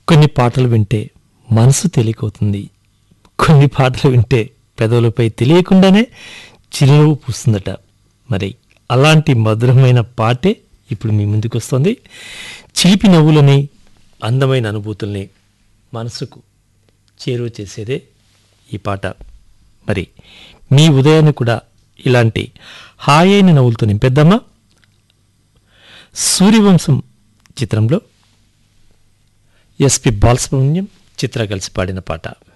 కొన్ని పాటలు వింటే మనసు తేలికవుతుంది కొన్ని పాటలు వింటే పెదవులపై తెలియకుండానే చిరునవ్వు పూస్తుందట మరి అలాంటి మధురమైన పాటే ఇప్పుడు మీ ముందుకు వస్తుంది చిలిపి నవ్వులని అందమైన అనుభూతుల్ని మనసుకు చేరువ చేసేదే ఈ పాట మరి మీ ఉదయాన్ని కూడా ఇలాంటి హాయైన నవ్వులతో నింపేద్దామా సూర్యవంశం చిత్రంలో ఎస్పి బాలసుబ్రహ్మణ్యం చిత్ర కలిసి పాడిన పాట